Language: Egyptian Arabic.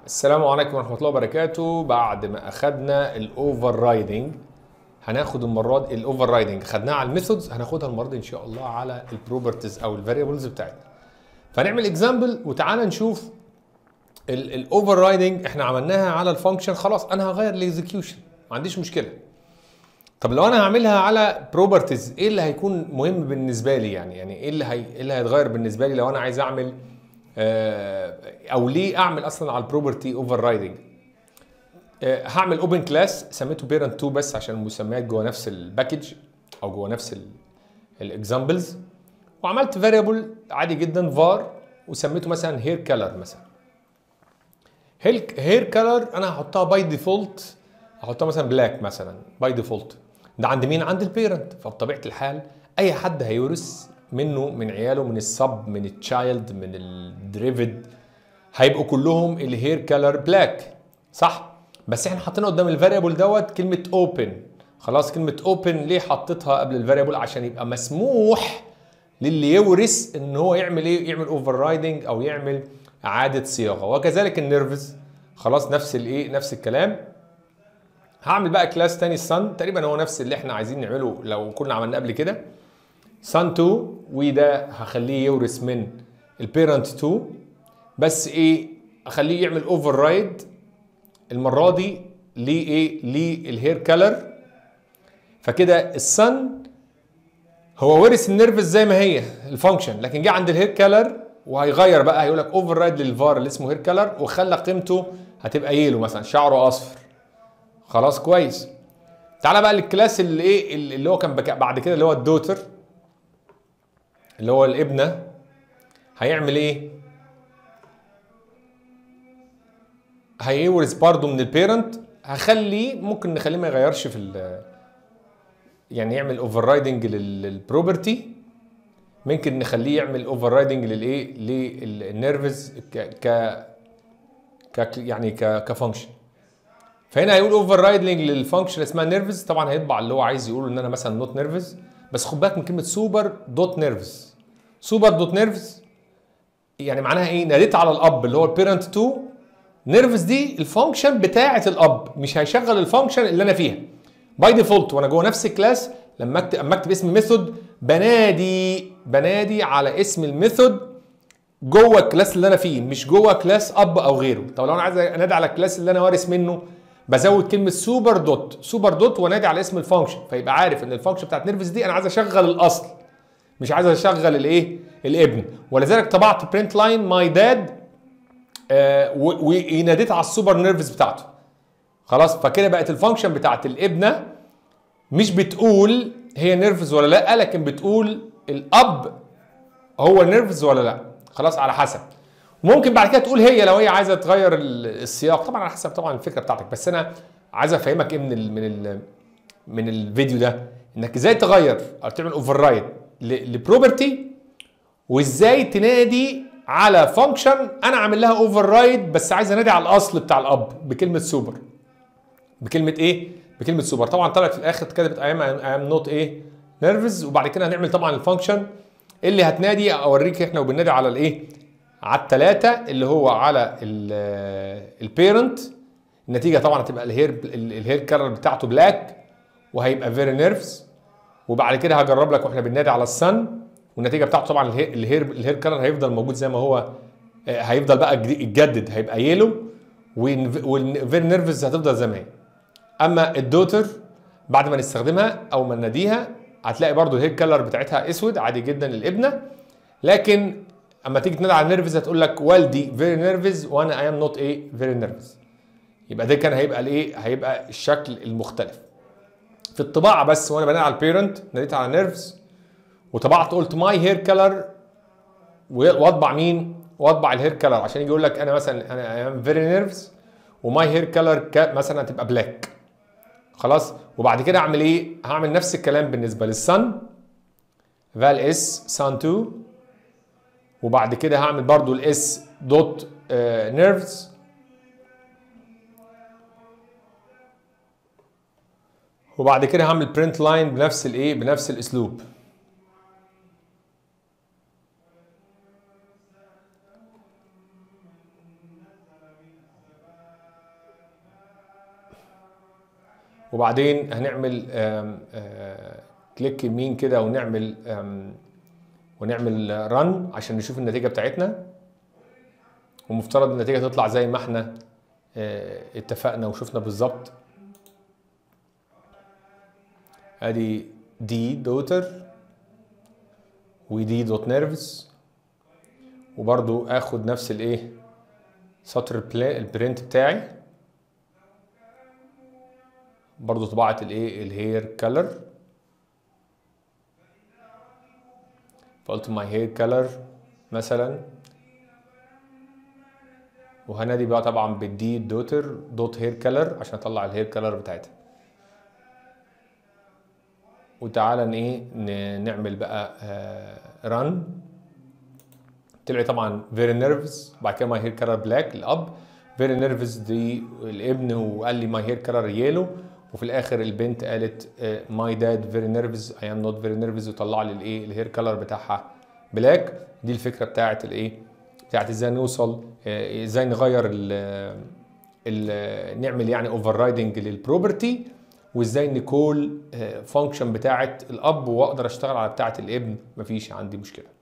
السلام عليكم ورحمه الله وبركاته بعد ما اخدنا الاوفر رايدنج هناخد المره دي الاوفر رايدنج خدناها على الميثودز هناخدها المره دي ان شاء الله على البروبرتيز او الفاريبلز بتاعتنا فنعمل اكزامبل وتعالى نشوف الاوفر رايدنج احنا عملناها على الفانكشن خلاص انا هغير الاكزكيوشن ما عنديش مشكله طب لو انا هعملها على بروبرتيز ايه اللي هيكون مهم بالنسبه لي يعني يعني ايه اللي هي ايه اللي هيتغير بالنسبه لي لو انا عايز اعمل آه، او ليه اعمل اصلا على البروبرتي اوفر رايدنج هعمل اوبن كلاس سميته بيرنت 2 بس عشان المسميات جوه نفس الباكج او جوه نفس الاكزامبلز وعملت فاريبل عادي جدا فار وسميته مثلا هير كلر مثلا هير كلر انا هحطها باي ديفولت هحطها مثلا بلاك مثلا باي ديفولت ده عند مين عند البيرنت فبطبيعه الحال اي حد هيورث منه من عياله من السب من التشايلد من الدريفد هيبقوا كلهم الهير كلر بلاك صح بس احنا حاطين قدام الفاريبل دوت كلمه اوبن خلاص كلمه اوبن ليه حطيتها قبل الفاريبل عشان يبقى مسموح للي يورث ان هو يعمل ايه يعمل اوفر رايدنج او يعمل اعاده صياغه وكذلك النيرفز خلاص نفس الايه نفس الكلام هعمل بقى كلاس تاني السن تقريبا هو نفس اللي احنا عايزين نعمله لو كنا عملناه قبل كده سن 2 وده هخليه يورث من البيرنت 2 بس ايه اخليه يعمل اوفر رايد المره دي ليه ايه للهير كلر فكده السن هو ورث النيرفز زي ما هي الفانكشن لكن جه عند الهير كلر وهيغير بقى هيقول لك اوفر رايد للفار اللي اسمه هير كلر وخلى قيمته هتبقى يلو مثلا شعره اصفر خلاص كويس تعالى بقى للكلاس اللي ايه اللي هو كان بعد كده اللي هو الدوتر اللي هو الابنه هيعمل ايه هيورث برضه من البيرنت هخليه ممكن نخليه ما يغيرش في ال يعني يعمل اوفر رايدنج للبروبرتي ممكن نخليه يعمل اوفر رايدنج للايه للنيرفز ك ك ك يعني ك كفانكشن فهنا هيقول اوفر رايدنج للفانكشن اسمها نيرفز طبعا هيطبع اللي هو عايز يقوله ان انا مثلا نوت نيرفز بس خد بالك من كلمه سوبر دوت نيرفز سوبر دوت نيرفز يعني معناها ايه ناديت على الاب اللي هو البيرنت 2 نيرفز دي الفانكشن بتاعه الاب مش هيشغل الفانكشن اللي انا فيها باي ديفولت وانا جوه نفس الكلاس لما اكتب اما اكتب اسم ميثود بنادي بنادي على اسم الميثود جوه الكلاس اللي انا فيه مش جوه كلاس اب او غيره طب لو انا عايز انادي على الكلاس اللي انا وارث منه بزود كلمه سوبر دوت سوبر دوت وانادي على اسم الفانكشن فيبقى عارف ان الفانكشن بتاعت نيرفز دي انا عايز اشغل الاصل مش عايز اشغل الايه الابن ولذلك طبعت برنت لاين ماي داد وناديت على السوبر نيرفز بتاعته خلاص فكده بقت الفانكشن بتاعت الابنه مش بتقول هي نيرفز ولا لا لكن بتقول الاب هو نيرفز ولا لا خلاص على حسب ممكن بعد كده تقول هي لو هي عايزه تغير السياق طبعا على حسب طبعا الفكره بتاعتك بس انا عايز افهمك ايه من ال من ال من الفيديو ده انك ازاي تغير او تعمل اوفر رايد لبروبرتي وازاي تنادي على فانكشن انا عامل لها اوفر رايد بس عايز انادي على الاصل بتاع الاب بكلمه سوبر بكلمه ايه بكلمه سوبر طبعا طلعت في الاخر كتبت اي ام نوت ايه نيرفز وبعد كده هنعمل طبعا الفانكشن اللي هتنادي اوريك احنا وبننادي على الايه على الثلاثه اللي هو على البيرنت النتيجه طبعا هتبقى الهير الهير كلر بتاعته بلاك وهيبقى فيري نيرفز وبعد كده هجرب لك واحنا بننادي على السن والنتيجه بتاعته طبعا الهير الهير كلر هيفضل موجود زي ما هو هيفضل بقى يتجدد هيبقى يلو والفيري نيرفز هتفضل زي ما هي اما الدوتر بعد ما نستخدمها او ما نناديها هتلاقي برضو الهير كلر بتاعتها اسود عادي جدا الابنه لكن اما تيجي تنادي على النيرفز هتقول لك والدي فيري نيرفز وانا اي ام نوت ايه فيري نيرفز يبقى ده كان هيبقى الايه هيبقى الشكل المختلف في الطباعه بس وانا بنادي على البيرنت ناديت على نيرفز وطبعت قلت ماي هير كلر واطبع مين واطبع الهير كلر عشان يجي يقول لك انا مثلا انا اي ام فيري نيرفز وماي هير كلر مثلا هتبقى بلاك خلاص وبعد كده اعمل ايه هعمل نفس الكلام بالنسبه للسن فال اس سان 2 وبعد كده هعمل برضو الاس دوت نيرفز وبعد كده هعمل برنت لاين بنفس الايه بنفس الاسلوب وبعدين هنعمل آم، آه، كليك يمين كده ونعمل آم، ونعمل رن عشان نشوف النتيجه بتاعتنا ومفترض النتيجه تطلع زي ما احنا آه، اتفقنا وشفنا بالظبط ادي دي دوتر ودي دوت نيرفز وبرضو اخد نفس الايه سطر البلا- البرنت بتاعي برضو طباعة الايه الهير كلر فقلت ماي هير كلر مثلا وهنادي بقى طبعا بالدي دوتر دوت هير كلر عشان اطلع الهير كلر بتاعتها وتعالى ن- ايه ن- نعمل بقى ران طلع طبعا فيري نيرفز بعد كده ماي هير كلر بلاك الاب فيري نيرفز دي الابن وقال لي ماي هير كلر يلو وفي الاخر البنت قالت ماي داد فيري نيرفز اي ام نوت فيري نيرفز وطلع لي الايه الهير كلر بتاعها بلاك دي الفكره بتاعت الايه بتاعت ازاي نوصل آه، ازاي نغير ال ال نعمل يعني اوفر رايدنج للبروبرتي وازاي نكول فانكشن بتاعت الاب واقدر اشتغل على بتاعت الابن مفيش عندي مشكله